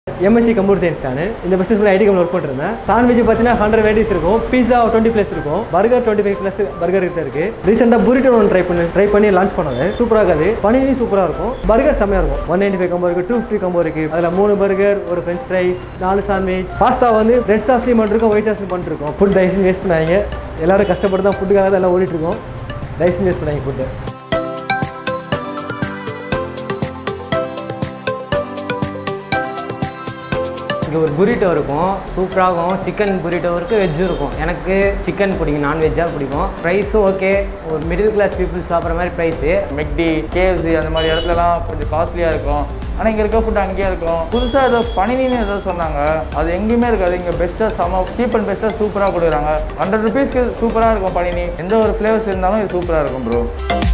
MSc computer science நான் இந்த business IT company work பண்ணிருந்தேன் சாண்ட்விச் பார்த்தீங்கன்னா ஹண்ட்ரட் வெரைட்டிஸ் இருக்கும் பீஸா டுவெண்ட்டி ப்ளஸ் இருக்கும் burger twenty five plus burger கிட்ட இருக்கு ரீசெண்டாக புரிட்டோ ஒன்று ட்ரை பண்ணி ட்ரை பண்ணி லான்ச் பண்ணது சூப்பராக இருக்காது பனினி சூப்பராக இருக்கும் பர்கர் செம்மையாக இருக்கும் ஒன் நைன்டி ஃபைவ் கம்போ இருக்கு டூ ஃபிஃப்டி கம்போ இருக்கு அதில் மூணு பர்கர் ஒரு ஃப்ரெஞ்ச் ஃப்ரைஸ் நாலு சாண்ட்விச் பாஸ்தா வந்து ரெட் சாஸ்லையும் பண்ணிருக்கோம் ஒயிட் சாஸ்லையும் பண்ணிருக்கோம் ஃபுட் டைஸ் வேஸ்ட் பண்ணாங்க எல்லாரும் கஷ்டப்பட்டு தான் ஃபுட்டுக்காக தான் எல்லாம் ஓடிட்டு இருக்கோம் டைஸ் வேஸ்ட் பண்ணாங்க ஃபுட்டு இங்கே ஒரு புரிட்டோ இருக்கும் சூப்பராகும் சிக்கன் புரிட்டோ இருக்குது வெஜ்ஜும் இருக்கும் எனக்கு சிக்கன் பிடிக்கும் நான்வெஜ்ஜாக பிடிக்கும் ப்ரைஸும் ஓகே ஒரு மிடில் கிளாஸ் பீப்புள் சாப்பிட்ற மாதிரி ப்ரைஸு மெக்டி கேஎஃப்சி அந்த மாதிரி இடத்துலலாம் கொஞ்சம் காஸ்ட்லியாக இருக்கும் ஆனால் இங்கே இருக்க ஃபுட் அங்கேயே இருக்கும் புதுசாக ஏதோ பனினின்னு ஏதோ சொன்னாங்க அது எங்கேயுமே இருக்காது இங்கே பெஸ்ட்டாக செம சீப் அண்ட் பெஸ்ட்டாக சூப்பராக கொடுக்குறாங்க ஹண்ட்ரட் ருபீஸ்க்கு சூப்பராக இருக்கும் பனினி எந்த ஒரு ஃப்ளேவர்ஸ் இருந்தாலும் இது சூப்பராக இருக்கும் ப்ரோ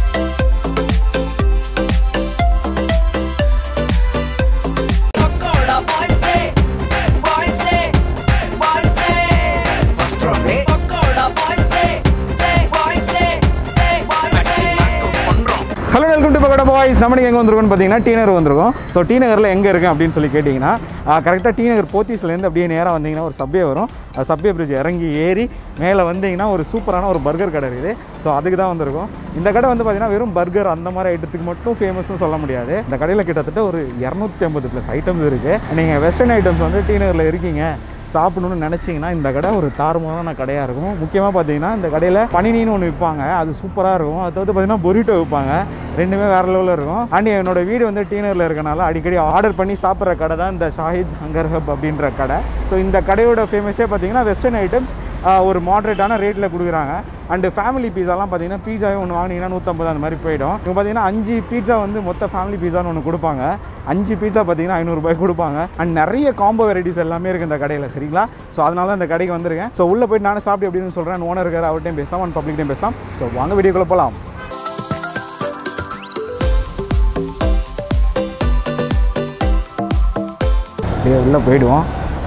பக்கோடா பாய்ஸே பாய்ஸே பாய்ஸே ஃபர்ஸ்ட் ரவுண்ட் பக்கோடா பாய்ஸே ஜே பாய்ஸே ஜே பாய்ஸே பண்றோம் hello welcome to Pakoda Boys நம்ம எங்கே வந்திருக்கோம்னு பார்த்தீங்கன்னா டி நகர் வந்திருக்கோம் ஸோ டி நகரில் எங்கே இருக்கேன் அப்படின்னு சொல்லி கேட்டிங்கன்னா கரெக்டாக டி நகர் போத்தீஸ்லேருந்து அப்படியே நேராக வந்தீங்கன்னா ஒரு சப்வே வரும் சப்வே பிரிட்ஜ் இறங்கி ஏறி மேலே வந்தீங்கன்னா ஒரு சூப்பரான ஒரு பர்கர் கடை இருக்குது ஸோ அதுக்கு தான் வந்திருக்கோம் இந்த கடை வந்து பார்த்தீங்கன்னா வெறும் பர்கர் அந்த மாதிரி ஐட்டத்துக்கு மட்டும் ஃபேமஸ்னு சொல்ல முடியாது இந்த கடையில் கிட்டத்தட்ட ஒரு இரநூத்தி ஐம்பது ப்ளஸ் ஐட்டம்ஸ் இருக்குது நீங்கள் வெஸ்டர்ன் ஐட்டம்ஸ் வந்து டி நகரில் இருக்கீங்க சாப்பிடணும்னு நினச்சிங்கன்னா இந்த கடை ஒரு தாறுமாறான கடையாக இருக்கும் முக்கியமாக பார்த்தீங்கன்னா இந்த கடையில் பனினின்னு ஒன்று விற்பாங்க அது சூப்பராக இருக்கும் அது தவிர்த்து பார்த்தீங்கன்னா பொரிட்டோ விற்பாங்க ரெண்டுமே வேறு லெவலில் இருக்கும் அண்ட் என்னோட வீடு வந்து டீனரில் இருக்கனால அடிக்கடி ஆர்டர் பண்ணி சாப்பிட்ற கடை தான் இந்த ஷாஹித் ஹங்கர் ஹப் அப்படின்ற கடை ஸோ இந்த கடையோட ஃபேமஸே பார்த்தீங்கன்னா வெஸ்டர்ன் ஐட்டம்ஸ் ஒரு மாட்ரேட்டான ரேட்டில் கொடுக்குறாங்க அண்டு ஃபேமிலி பீஸாலாம் பார்த்தீங்கன்னா பீஸாவே ஒன்று வாங்கினீங்கன்னா நூற்றம்பது அந்த மாதிரி போயிடும் இப்போ பார்த்தீங்கன்னா அஞ்சு பீட்சா வந்து மொத்த ஃபேமிலி பீஸான்னு ஒன்று கொடுப்பாங்க அஞ்சு பீஸா பார்த்தீங்கன்னா ஐநூறுரூபாய் கொடுப்பாங்க அண்ட் நிறைய காம்போ வெரைட்டிஸ் எல்லாமே இருக்குது இந்த கடையில் சரிங்களா ஸோ அதனால இந்த கடைக்கு வந்திருக்கேன் ஸோ உள்ளே போயிட்டு நானே சாப்பிட்டு அப்படின்னு சொல்கிறேன் ஓனர் இருக்கார் அவர்கிட்டையும் பேசலாம் அண்ட் பப்ளிக்டையும் பேசலாம் ஸோ வாங்க வீடியோக்குள்ளே போகலாம் அப்படியே உள்ளே போயிடுவோம்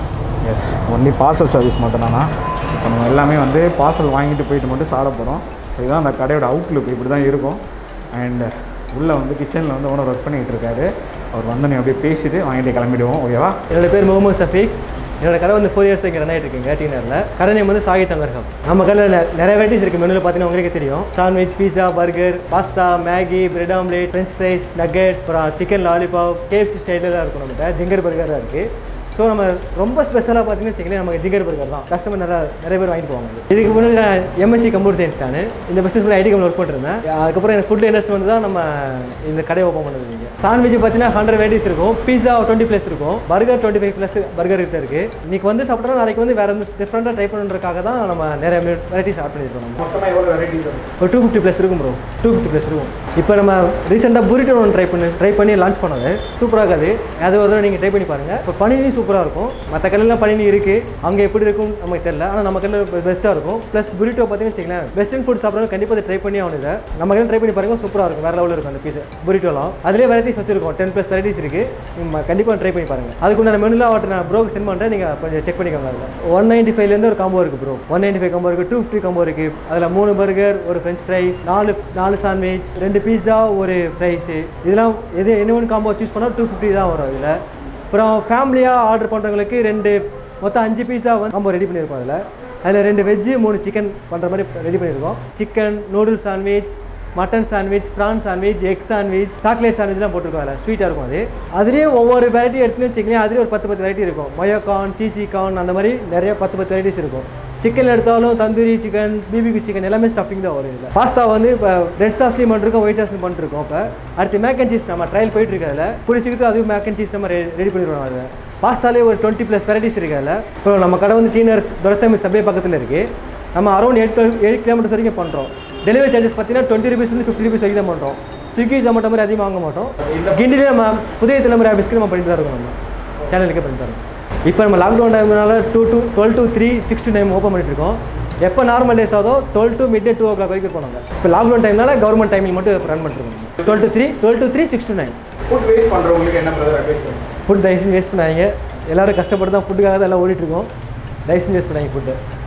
எஸ் ஒன்லி பார்சல் சர்வீஸ் மட்டும் தானா இப்போ நம்ம எல்லாமே வந்து பார்சல் வாங்கிட்டு போயிட்டு மட்டும் சாப்பிட போகிறோம் ஸோ இதுதான் அந்த கடையோட அவுட்லுக் இப்படி தான் இருக்கும் அண்ட் உள்ளே வந்து கிச்சனில் வந்து ஓனர் ஒர்க் பண்ணிகிட்டு இருக்காரு அவர் வந்து நீ அப்படியே பேசிட்டு வாங்கிட்டு கிளம்பிடுவோம் ஓகேவா என்னோட பேர் முகமது சஃபீக் என்னோட கடை வந்து ஃபோர் இயர்ஸ் இங்கே ரன் ஆகிட்டு இருக்குங்க டீனரில் கடை நேம் வந்து சாகி தங்கர்கம் நம்ம கடையில் நெ- நிறைய வெரைட்டிஸ் இருக்குது மெனுவில் பார்த்தீங்கன்னா உங்களுக்கே தெரியும் sandwich pizza burger pasta Maggi bread omelette French fries nuggets அப்புறம் சிக்கன் லாலிபாப் கேஎஃப்சி ஸ்டைலில் தான் இருக்கும் நம்மகிட்ட ஜிங்கர் பர்கர் தான் இருக்குது ஸோ நம்ம ரொம்ப ஸ்பெஷலாக பார்த்தீங்கன்னா வச்சுக்கலேன் நமக்கு ஜிகர் பர்கர் தான் கஸ்டமர் நிறைய நிறைய பேர் வாங்கிட்டு போவாங்க இதுக்கு முன்னாடி நான் எம்எஸ்சி கம்ப்யூட்டர் சயின்ஸ் நான் இந்த பிஸ்னஸ் ஐடி கம்பெனி ஒர்க் பண்ணிருந்தேன் அதுக்கப்புறம் எனக்கு ஃபுட் இண்டஸ்ட்ரி வந்து தான் நம்ம இந்த கடையை ஓப்பன் பண்ணது இங்கே சாண்ட்விச் பார்த்தீங்கன்னா ஹண்ட்ரட் வெரைட்டிஸ் இருக்கும் பீஸா டுவெண்ட்டி ப்ளஸ் இருக்கும் burger twenty five plus burger கிட்ட இருக்கு இன்னைக்கு வந்து சாப்பிட்டா நாளைக்கு வந்து வேற வந்து டிஃப்ரெண்ட்டாக ட்ரை பண்ணுறதுக்காக தான் நம்ம நிறைய வெரைட்டிஸ் ஆட் பண்ணியிருக்கோம் நம்ம மொத்தமாக எவ்வளோ வெரைட்டிஸ் ஒரு டூ ஃபிஃப்டி ப்ளஸ் இருக்கும் ப்ரோ டூ ஃபிஃப்டி ப்ளஸ் இருக்கும் இப்போ நம்ம ரீசெண்டாக புரிட்டோ ஒன்று ட்ரை பண்ணி ட்ரை பண்ணி லான்ச் பண்ணது சூப்பராக இருக்காது அது ஒரு தடவை நீங்கள் ட்ரை பண்ணி பாருங்கள் இப்போ பனினி சூப்பராக இருக்கும் மற்ற கடையிலாம் பனினி இருக்குது அங்கே எப்படி இருக்கும் நமக்கு தெரியல ஆனால் நம்ம கடையில் பெஸ்ட்டாக இருக்கும் ப்ளஸ் புரிட்டோ பார்த்தீங்கன்னு வச்சுக்கலாம் வெஸ்டர்ன் ஃபுட் சாப்பிட்றது கண்டிப்பாக அதை ட்ரை பண்ணி ஆகணும் இதை நம்ம கடையில் ட்ரை பண்ணி பாருங்க சூப்பராக இருக்கும் வேறு லெவலில் இருக்கும் அந்த பீஸ் புரிட்டோலாம் அதிலே வெரைட்டிஸ் வச்சிருக்கோம் டென் ப்ளஸ் வெரைட்டிஸ் இருக்குது நீங்கள் கண்டிப்பாக ட்ரை பண்ணி பாருங்கள் அதுக்குண்டான மெனுலாம் அவர்கிட்ட நான் ப்ரோக்கு சென்ட் பண்ணுறேன் நீங்கள் கொஞ்சம் செக் பண்ணிக்கோங்க அதில் ஒன் நைன்ட்டி ஃபைவ்லேருந்து ஒரு காம்போ இருக்குது bro one ninety five combo இருக்குது டூ ஃபிஃப்டி காம்போ இருக்குது அதில் மூணு பர்கர் ஒரு ஃப்ரெஞ்ச் ஃப்ரைஸ் நாலு நாலு சாண்ட்விச் ரெண்டு பீஸா ஒரு ஃப்ரைஸு இதெல்லாம் எது என்ன ஒன்று காம்போ சூஸ் பண்ணால் டூ ஃபிஃப்டி தான் வரும் இதில் அப்புறம் ஃபேமிலியாக ஆர்டர் பண்ணுறவங்களுக்கு ரெண்டு மொத்தம் அஞ்சு பீஸா வந்து நம்ம ரெடி பண்ணியிருக்கோம் அதில் அதில் ரெண்டு வெஜ்ஜு மூணு சிக்கன் பண்ணுற மாதிரி ரெடி பண்ணியிருக்கோம் chicken noodle sandwich mutton sandwich prawn sandwich egg sandwich chocolate சாண்ட்விச்லாம் போட்டிருக்கோம் அதில் ஸ்வீட்டாக இருக்கும் அது அதுலேயே ஒவ்வொரு வெரைட்டி எடுத்துன்னு வச்சிங்களேன் அதுலேயே ஒரு பத்து பத்து வெரைட்டி இருக்கும் மொயோ கார்ன் சீசி கார்ன் அந்த மாதிரி நிறைய பத்து பத்து வெரைட்டிஸ் இருக்கும் சிக்கன் எடுத்தாலும் தந்தூரி சிக்கன் பிபிக்கு சிக்கன் எல்லாமே ஸ்டஃபிங் தான் வரும் இதில் பாஸ்தா வந்து இப்போ ரெட் சாஸ்லேயும் பண்ணிருக்கோம் ஒயிட் சாஸ்லையும் பண்ணிருக்கோம் இப்போ அடுத்து மேக் அண்ட் சீஸ் நம்ம ட்ரையல் போயிட்டு இருக்கு அதில் கூடிய சீக்கிரம் அதுவும் மேக் அண்ட் சீஸ் நம்ம ரெடி பண்ணிடுவோம் அதில் பாஸ்தாலே ஒரு டுவெண்ட்டி ப்ளஸ் வெரைட்டிஸ் இருக்கு அதில் இப்போ நம்ம கடை வந்து டீனர்ஸ் துரசாமி சபை பக்கத்தில் இருக்குது நம்ம அரௌண்ட் எயிட் எயிட் கிலோமீட்டர்ஸ் வரைக்கும் பண்ணுறோம் டெலிவரி சார்ஜஸ் பார்த்தீங்கன்னா டுவெண்ட்டி ருபீஸ்லேருந்து ஃபிஃப்டி ருபீஸ் வரைக்கும் தான் பண்ணுறோம் ஸ்விக்கி ஜொமேட்டோ மாதிரி அதிகமாக வாங்க மாட்டோம் கிண்டிலே நம்ம புதிய தலைமுறை ஆஃபீஸ்க்கு நம்ம பண்ணிட்டு தான் இருக்கோம் நம்ம சேனலுக்கே பண்ணி தரோம் இப்போ நம்ம லாக்டவுன் டைம்னால two two twelve to three six to nine open பண்ணிட்டு இருக்கோம் எப்போ நார்மல் டேஸ் ஆதோ twelve to midday two o'clock வரைக்கும் போனாங்க இப்போ லாக்டவுன் டைம்னால கவர்மெண்ட் டைமிங் மட்டும் ரன் பண்ணிருக்கோம் twelve to three twelve to three six to nine food waste பண்ணுறவங்களுக்கு என்ன பிரதர் அட்வைஸ் பண்ணுங்க ஃபுட் தயவுசெய்து வேஸ்ட் பண்ணாதீங்க எல்லாரும் கஷ்டப்பட்டு தான் ஃபுட்டுக்காக தான் எல்லாம் ஓடிட்டு இருக்கோம் தயவுசெய்து வேஸ்ட் பண்ணாங்க ஃபுட்டு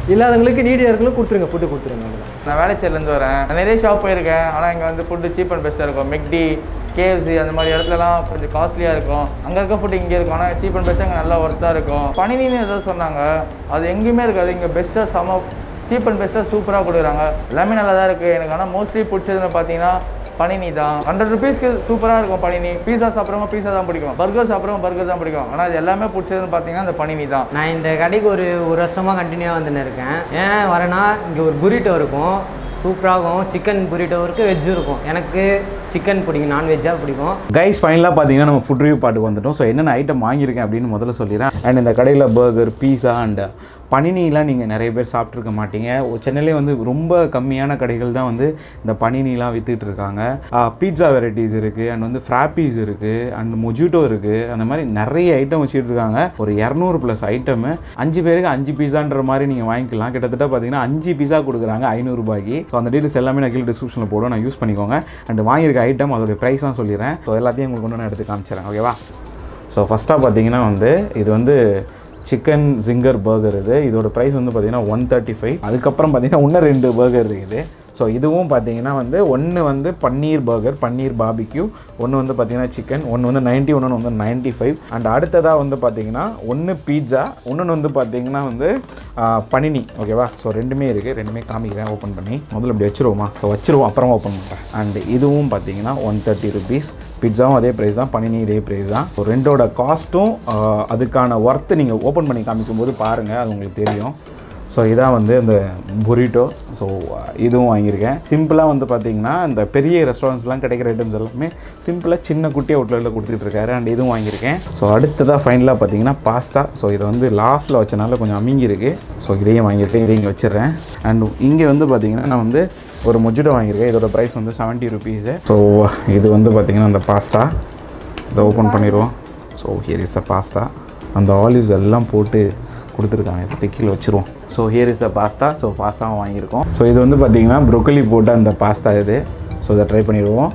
இல்லாதவங்களுக்கு நீடியாக இருக்கணும் கொடுத்துருங்க ஃபுட்டு கொடுத்துருங்க அவ்வளவுதான். நான் வேலைச்சேரிலேருந்து வரேன் நான் நிறைய ஷாப் போயிருக்கேன் ஆனால் இங்கே வந்து ஃபுட்டு சீப் அண்ட் பெஸ்ட்டாக இருக்கும் மெக்டி கேஎஃப்சி அந்த மாதிரி இடத்துலலாம் கொஞ்சம் காஸ்ட்லியாக இருக்கும் அங்கே இருக்க ஃபுட்டு இங்கே இருக்கும் ஆனால் சீப் அண்ட் பெஸ்ட்டாக இங்கே நல்லா ஒர்த்தாக இருக்கும் பனினின்னு ஏதோ சொன்னாங்க அது எங்கேயுமே இருக்காது இங்கே பெஸ்ட்டாக செம சீப் அண்ட் பெஸ்ட்டாக சூப்பராக கொடுக்குறாங்க எல்லாமே நல்லா தான் இருக்குது எனக்கு ஆனால் மோஸ்ட்லி பிடிச்சதுன்னு பார்த்தீங்கன்னா பனினி தான் ஹண்ட்ரட் ருபீஸ்க்கு சூப்பராக இருக்கும் பனினி பீஸா சாப்பிட்றவங்க பீஸா தான் பிடிக்கும் பர்கர் சாப்பிட்றவங்க பர்கர் தான் பிடிக்கும் ஆனால் அது எல்லாமே பிடிச்சதுன்னு பார்த்தீங்கன்னா அந்த பனினி தான் நான் இந்த கடைக்கு ஒரு ஒரு வருஷமாக கண்டினியூவாக வந்துன்னு இருக்கேன் ஏன் வரேன்னா இங்கே ஒரு புரிட்டோ இருக்கும் சூப்பராகும் சிக்கன் புரிட்டோ இருக்குது வெஜ்ஜும் இருக்கும் எனக்கு சிக்கன் பிடிக்கும் நான்வெஜ்ஜாக பிடிக்கும் கைஸ் ஃபைனலாக பார்த்தீங்கன்னா நம்ம ஃபுட் ரிவ்யூ பாட்டுக்கு வந்துட்டோம் ஸோ என்னென்ன ஐட்டம் வாங்கியிருக்கேன் அப்படின்னு முதல்ல சொல்லிடுறேன் அண்ட் இந்த கடையில் பர்கர் பீஸா அண்ட் பனினிலாம் நீங்கள் நிறைய பேர் சாப்பிட்ருக்க மாட்டீங்க சென்னையிலே வந்து ரொம்ப கம்மியான கடைகள் தான் வந்து இந்த பனினிலாம் வித்துட்டு இருக்காங்க பீட்சா வெரைட்டிஸ் இருக்குது அண்ட் வந்து ஃப்ராப்பீஸ் இருக்குது அண்ட் மொஜிட்டோ இருக்குது அந்த மாதிரி நிறைய ஐட்டம் வச்சுட்டு இருக்காங்க ஒரு இரநூறு ப்ளஸ் ஐட்டமு அஞ்சு பேருக்கு அஞ்சு பீஸான்ற மாதிரி நீங்கள் வாங்கிக்கலாம் கிட்டத்தட்ட பார்த்தீங்கன்னா அஞ்சு பீஸா கொடுக்குறாங்க ஐநூறுரூபாய்க்கு ஸோ அந்த டீட்டெயில்ஸ் எல்லாமே நான் கீழே டிஸ்கிரிப்ஷனில் போடுவேன் நான் யூஸ் பண்ணிக்கோங்க அண்ட் வாங்கியிருக்க ஐட்டம் அதோட ப்ரைஸ்லாம் சொல்லிடுறேன் ஸோ எல்லாத்தையும் உங்களுக்கு கொண்டு நான் எடுத்து காமிச்சிடுறேன் ஓகேவா ஸோ ஃபஸ்ட்டாக பார்த்தீங்கன்னா வந்து இது வந்து சிக்கன் ஜிங்கர் பர்கர் இது இதோட ப்ரைஸ் வந்து பார்த்தீங்கன்னா ஒன் தேர்ட்டி ஃபைவ் அதுக்கப்புறம் பார்த்தீங்கன்னா இன்னும் ரெண்டு பர்கர் இருக்குது ஸோ இதுவும் பார்த்தீங்கன்னா வந்து ஒன்று வந்து பன்னீர் பர்கர் பன்னீர் பாபிக்யூ ஒன்று வந்து பார்த்தீங்கன்னா சிக்கன் ஒன்று வந்து நைன்ட்டி ஒன்று வந்து நைன்ட்டி ஃபைவ் அண்ட் அடுத்ததாக வந்து பார்த்தீங்கன்னா ஒன்று பீட்சா இன்னொன்று வந்து பார்த்தீங்கன்னா வந்து ஆ, பனினி ஓகேவா ஸோ ரெண்டுமே இருக்குது ரெண்டுமே காமிக்கிறேன் ஓப்பன் பண்ணி முதல்ல இப்படி வச்சிருவோமா ஸோ வச்சிருவோம் அப்புறமா ஓப்பன் பண்ணுறேன் அண்ட் இதுவும் பார்த்தீங்கன்னா ஒன் தேர்ட்டி ருபீஸ் பிட்சாவும் அதே ப்ரைஸ் தான் பனினி இதே ப்ரைஸ் தான் ஸோ ரெண்டோட காஸ்ட்டும் அதுக்கான ஒர்த்து நீங்கள் ஓப்பன் பண்ணி காமிக்கும்போது பாருங்கள் அது உங்களுக்கு தெரியும் ஸோ இதான் வந்து இந்த புரிட்டோ ஸோ இதுவும் வாங்கியிருக்கேன் சிம்பிளாக வந்து பார்த்தீங்கன்னா இந்த பெரிய ரெஸ்டாரண்ட்ஸ்லாம் கிடைக்கிற ஐட்டம்ஸ் எல்லாமே சிம்பிளாக சின்ன குட்டி அவுட்லெட்டில் கொடுத்துட்டு இருக்காரு அண்ட் இதுவும் வாங்கியிருக்கேன் ஸோ அடுத்ததாக ஃபைனலாக பார்த்தீங்கன்னா பாஸ்தா ஸோ இதை வந்து லாஸ்ட்டில் வச்சனால கொஞ்சம் அமிங்கி இருக்கு ஸோ இதையும் வாங்கியிருக்கேன் இதையும் இங்கே வச்சிடுறேன் அண்ட் இங்கே வந்து பார்த்தீங்கன்னா நான் வந்து ஒரு மொஜிட்டோ வாங்கியிருக்கேன் இதோட ப்ரைஸ் வந்து செவன்ட்டி ருபீஸு ஸோ இது வந்து பார்த்தீங்கன்னா அந்த பாஸ்தா இதை ஓப்பன் பண்ணிடுவோம் so here is a pasta அந்த ஆலிவ்ஸ் எல்லாம் போட்டு கொடுத்துருக்காங்க இப்போ கீழே வச்சுருவோம் so here is a pasta so பாஸ்தாவும் வாங்கியிருக்கோம் ஸோ இது வந்து பார்த்தீங்கன்னா ப்ரொக்கலி போட்ட அந்த பாஸ்தா இது ஸோ இதை ட்ரை பண்ணிடுவோம்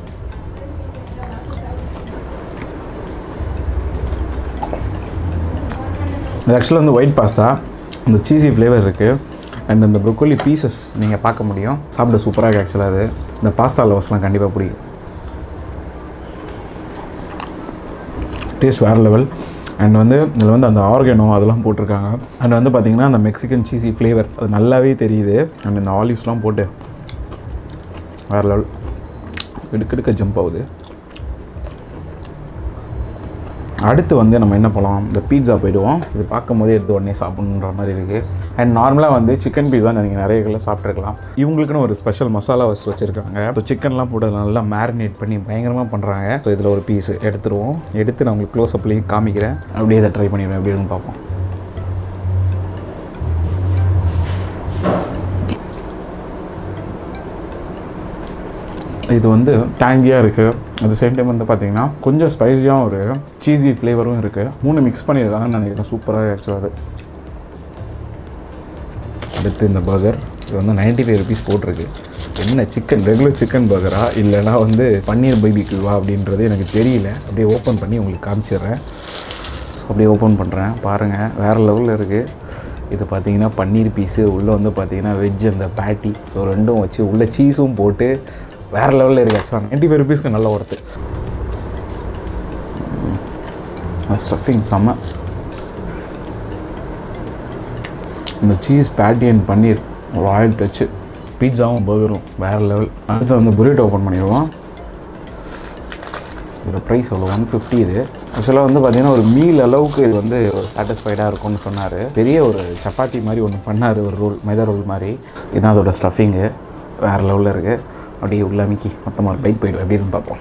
இது ஆக்சுவலாக வந்து ஒயிட் பாஸ்தா இந்த சீசி ஃப்ளேவர் இருக்குது அண்ட் அந்த ப்ரொக்கோலி பீசஸ் நீங்கள் பார்க்க முடியும் சாப்பிட சூப்பராக இருக்குது ஆக்சுவலாக அது இந்த பாஸ்தா லவர்ஸ்லாம் கண்டிப்பாக பிடிக்கும் டேஸ்ட் வேறு லெவல் அண்ட் வந்து இதில் வந்து அந்த ஆர்கனோ அதெல்லாம் போட்டிருக்காங்க அண்ட் வந்து பார்த்திங்கன்னா அந்த மெக்சிகன் சீசி ஃப்ளேவர் அது நல்லாவே தெரியுது அண்ட் இந்த ஆலிவ்ஸ்லாம் போட்டு வேறு லெவல் எடுக்கெடுக்க ஜம்ப் ஆகுது அடுத்து வந்து நம்ம என்ன பண்ணலாம் இந்த பீட்சா போயிடுவோம் இது பார்க்கும் போதே எடுத்து உடனே சாப்பிடணுன்ற மாதிரி இருக்குது அண்ட் நார்மலாக வந்து சிக்கன் பீஸா நீங்கள் நிறைய கடையில் சாப்பிட்ருக்கலாம் இவங்களுக்குன்னு ஒரு ஸ்பெஷல் மசாலா வச்சு வச்சுருக்காங்க ஸோ சிக்கன்லாம் போட்டு அதை நல்லா மேரினேட் பண்ணி பயங்கரமாக பண்ணுறாங்க ஸோ இதில் ஒரு பீஸ் எடுத்துருவோம் எடுத்து நான் உங்களுக்கு க்ளோஸ் அப்லேயும் காமிக்கிறேன் அப்படியே இதை ட்ரை பண்ணிடுவேன் எப்படின்னு பார்ப்போம் இது வந்து டேங்கியாக இருக்குது அட் சேம் டைம் வந்து பார்த்தீங்கன்னா கொஞ்சம் ஸ்பைஸியாகவும் இருக்குது சீஸி ஃப்ளேவரும் இருக்குது மூணு மிக்ஸ் பண்ணியிருக்காங்கன்னு நினைக்கிறேன் சூப்பராக ஆக்சுவலாக அது அடுத்து இந்த பர்கர் இது வந்து 95 ஃபைவ் ருபீஸ் போட்டிருக்கு என்ன சிக்கன் ரெகுலர் சிக்கன் பர்கரா இல்லைனா வந்து பன்னீர் பைபிக்குவா அப்படின்றது எனக்கு தெரியல அப்படியே ஓப்பன் பண்ணி உங்களுக்கு காமிச்சிடுறேன் அப்படியே ஓப்பன் பண்ணுறேன் பாருங்கள் வேறு லெவலில் இருக்குது இது பார்த்தீங்கன்னா பன்னீர் பீஸு உள்ளே வந்து பார்த்தீங்கன்னா வெஜ் அந்த பேட்டி ஸோ ரெண்டும் வச்சு உள்ளே சீஸும் போட்டு வேறு லெவலில் இருக்குது ஆக்சுவலாக நைன்ட்டி ஃபைவ் ருபீஸ்க்கு நல்ல ஒர்த்து ஸ்டஃபிங் செம்ம இந்த சீஸ் பேட்டி அண்ட் பன்னீர் ஒரு ஆயில் டச்சு பீட்சாவும் பர்கரும் வேறு லெவல் அடுத்து வந்து புரியட் ஓப்பன் பண்ணிடுவோம் இதோட ப்ரைஸ் அவ்வளோ ஒன் ஃபிஃப்டி இது ஆக்சுவலாக வந்து பார்த்தீங்கன்னா ஒரு மீல் அளவுக்கு இது வந்து ஒரு சாட்டிஸ்ஃபைடாக இருக்கும்னு சொன்னார் பெரிய ஒரு சப்பாத்தி மாதிரி ஒன்று பண்ணார் ஒரு ரோல் மைதா ரோல் மாதிரி இதுதான் அதோட ஸ்டஃபிங்கு வேறு லெவலில் இருக்குது அப்படியே உள்ள அமைக்கி மொத்தமாக ஒரு பைட் போயிடும் எப்படின்னு பார்ப்போம்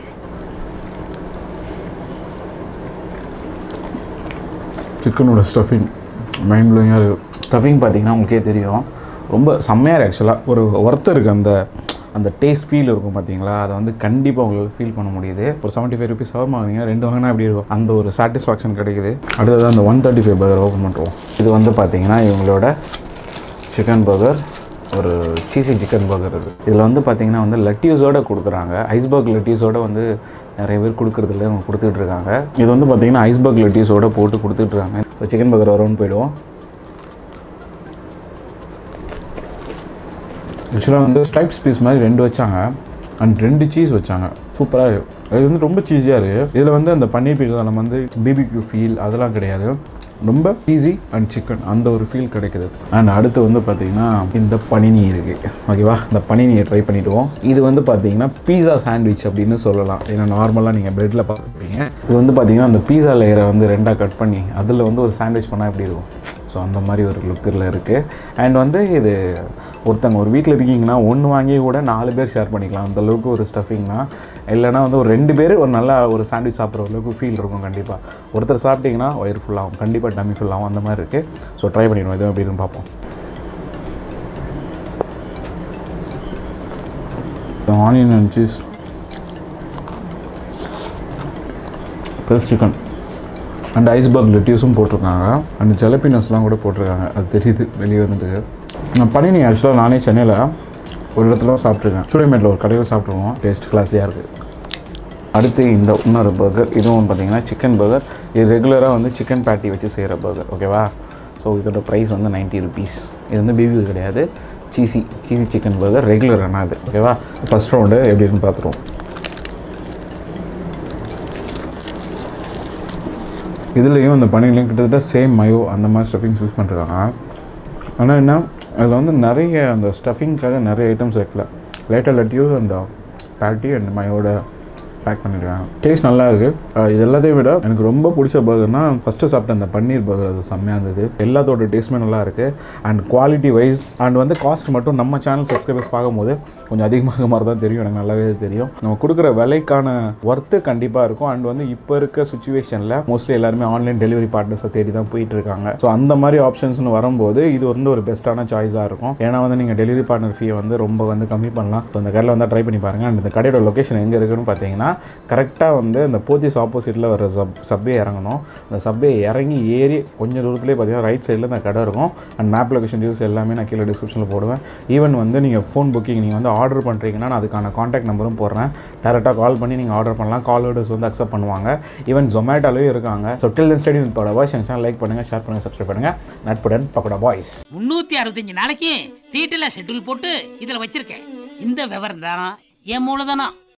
சிக்கனோட ஸ்டஃபிங் மைண்ட் ப்ளோயிங்காக இருக்குது ஸ்டஃபிங் பார்த்தீங்கன்னா உங்களுக்கே தெரியும் ரொம்ப செம்மையாக இருக்குது ஆக்சுவலாக ஒரு ஒர்த்து இருக்குது அந்த அந்த டேஸ்ட் ஃபீல் இருக்கும் பார்த்தீங்களா அதை வந்து கண்டிப்பாக உங்களால் ஃபீல் பண்ண முடியுது ஒரு செவன்ட்டி ஃபைவ் ருபீஸ் ஆகும் வாங்கினீங்க ரெண்டு வாங்கினா எப்படி இருக்கும் அந்த ஒரு சாட்டிஸ்ஃபேக்ஷன் கிடைக்குது அடுத்தது அந்த one thirty five burger open பண்ணுறோம் இது வந்து பார்த்தீங்கன்னா இவங்களோட சிக்கன் பர்கர் ஒரு சீசி சிக்கன் பர்கர் இது இதில் வந்து பார்த்தீங்கன்னா வந்து லட்டியூஸோட கொடுக்குறாங்க ஐஸ்பர்க் லட்டியூஸோட வந்து நிறைய பேர் கொடுக்குறதில்ல இவங்க கொடுத்துட்டு இருக்காங்க இது வந்து பார்த்தீங்கன்னா ஐஸ்பர்க் லட்டியூஸோட போட்டு கொடுத்துட்டு இருக்காங்க ஸோ சிக்கன் பர்கர் வரும்னு போயிடுவோம் ஆக்சுவலாக வந்து ஸ்ட்ரைப்ஸ் பீஸ் மாதிரி ரெண்டு வச்சாங்க அண்ட் ரெண்டு சீஸ் வச்சாங்க சூப்பராக இது வந்து ரொம்ப சீஸியாக இருக்குது இதில் வந்து அந்த பன்னீர் பீஸா நம்ம வந்து பிபிக்யூ ஃபீல் அதெல்லாம் கிடையாது ரொம்ப ஈஸி அண்ட் சிக்கன் அந்த ஒரு ஃபீல் கிடைக்குது அண்ட் அடுத்து வந்து பார்த்தீங்கன்னா இந்த பனினி இருக்குது ஓகேவா இந்த பனினியை ட்ரை பண்ணிவிடுவோம் இது வந்து பார்த்தீங்கன்னா பீஸா சாண்ட்விச் அப்படின்னு சொல்லலாம் ஏன்னா நார்மலாக நீங்கள் ப்ரெட்டில் பார்த்துருப்பீங்க இது வந்து பார்த்தீங்கன்னா அந்த பீஸா லேயரை வந்து ரெண்டாக கட் பண்ணி அதில் வந்து ஒரு சாண்ட்விச் பண்ணால் எப்படி இருக்கும் ஸோ அந்த மாதிரி ஒரு லுக்கில் இருக்குது அண்ட் வந்து இது ஒருத்தங்க ஒரு வீட்டில் இருக்கீங்கன்னா ஒன்று வாங்கி கூட நாலு பேர் ஷேர் பண்ணிக்கலாம் அந்த அளவுக்கு ஒரு ஸ்டஃபிங்னா இல்லைனா வந்து ஒரு ரெண்டு பேர் ஒரு நல்ல ஒரு சாண்ட்விச் சாப்பிட்ற அளவுக்கு ஃபீல் இருக்கும் கண்டிப்பாக ஒருத்தர் சாப்பிட்டீங்கன்னா ஒயர் ஃபுல்லாகும் கண்டிப்பாக டம்மி ஃபுல்லாகும் அந்த மாதிரி இருக்குது ஸோ ட்ரை பண்ணிடுவோம் இது அப்படின்னு பார்ப்போம் onion and cheese plus chicken and iceberg லெட்டியூஸும் போட்டிருக்காங்க அண்ட் ஜலப்பினஸ்லாம் கூட போட்டிருக்காங்க அது தெரியுது வெளியே வந்துட்டு நான் பனினி ஆக்சுவலாக நானே சென்னையில் ஒரு இடத்துல சாப்பிட்ருக்கேன் சூரியமேட்டில் ஒரு கடையில் சாப்பிட்ருவோம் டேஸ்ட் கிளாஸியாக இருக்குது அடுத்து இந்த இன்னொரு பர்கர் இதுவும் பார்த்தீங்கன்னா சிக்கன் பர்கர் இது ரெகுலராக வந்து சிக்கன் பேட்டி வச்சு செய்கிற பர்கர் ஓகேவா ஸோ இதோட ப்ரைஸ் வந்து 90 ருபீஸ் இது வந்து பிபி கிடையாது சீசி சீசி சிக்கன் பர்கர் ரெகுலரான அது ஓகேவா ஃபஸ்ட் ரவுண்டு எப்படி இருக்குன்னு பார்த்துருவோம் இதுலேயும் அந்த பனிலையும் கிட்டத்தட்ட சேம் மயோ அந்த மாதிரி ஸ்டஃபிங்ஸ் யூஸ் பண்ணிருக்காங்க ஆனால் என்ன அதில் வந்து நிறைய அந்த ஸ்டஃபிங்க்காக நிறைய ஐட்டம்ஸ் வைக்கல லேட்டர் லட்டியூஸ் அந்த பேட்டி அண்ட் மயோட பேக் பண்ணிடுறாங்க டேஸ்ட் நல்லா இருக்குது இது எல்லாத்தையும் விட எனக்கு ரொம்ப பிடிச்ச பர்கர்னா ஃபஸ்ட்டு சாப்பிட்ட அந்த பன்னீர் பர்கர் அது செம்மையாக இருந்தது எல்லாத்தோட டேஸ்ட்டுமே நல்லா இருக்குது அண்ட் குவாலிட்டி வைஸ் அண்ட் வந்து காஸ்ட் மட்டும் நம்ம சேனல் சப்ஸ்கிரைபர்ஸ் பார்க்கும்போது கொஞ்சம் அதிகமாக மாதிரி தான் தெரியும் எனக்கு நல்லாவே தெரியும் நம்ம கொடுக்குற விலைக்கான ஒர்த்து கண்டிப்பாக இருக்கும் அண்ட் வந்து இப்போ இருக்க சுச்சுவேஷனில் மோஸ்ட்லி எல்லாருமே ஆன்லைன் டெலிவரி பார்ட்னர்ஸை தேடி தான் போயிட்டு இருக்காங்க ஸோ அந்த மாதிரி ஆப்ஷன்ஸ்னு வரும்போது இது வந்து ஒரு பெஸ்ட்டான சாய்ஸாக இருக்கும் ஏன்னா வந்து நீங்கள் டெலிவரி பார்ட்னர் ஃபீயை வந்து ரொம்ப வந்து கம்மி பண்ணலாம் ஸோ இந்த கடையில் வந்து ட்ரை பண்ணி பாருங்கள் அண்ட் இந்த கடையோட லொக்கேஷன் எங்கே இருக்குன்னு பார்த்தீங்கன்னா கரெக்டாக வந்து அந்த போத்தீஸ் ஆப்போசிட்டில் வர சப் சப்வே இறங்கணும் அந்த சப்வே இறங்கி ஏறி கொஞ்சம் தூரத்துலேயே பார்த்தீங்கன்னா ரைட் சைடில் இந்த கடை இருக்கும் அண்ட் மேப் லொகேஷன் டீல்ஸ் எல்லாமே நான் கீழே டிஸ்கிரிப்ஷனில் போடுவேன் ஈவன் வந்து நீங்கள் ஃபோன் புக்கிங் நீங்கள் வந்து ஆர்டர் பண்ணுறீங்கன்னா நான் அதுக்கான காண்டாக்ட் நம்பரும் போடுறேன் டேரெக்டாக கால் பண்ணி நீங்கள் ஆர்டர் பண்ணலாம் கால் ஆர்டர்ஸ் வந்து அக்செப்ட் பண்ணுவாங்க ஈவன் ஜொமேட்டோலையும் இருக்காங்க so till then study with Pakoda Boys எங்கள் சேனல் லைக் பண்ணுங்கள் ஷேர் பண்ணுங்கள் சப்ஸ்கிரைப் பண்ணுங்கள் நட்புடன் பக்கோடா பாய்ஸ் முன்னூத்தி அறுபத்தஞ்சு நாளைக்கு டீட்டெயிலாக ஷெட்யூல் போட்டு இதில் வச்சிருக்கேன் இந்த விவரம் தான் என் மூலதனம்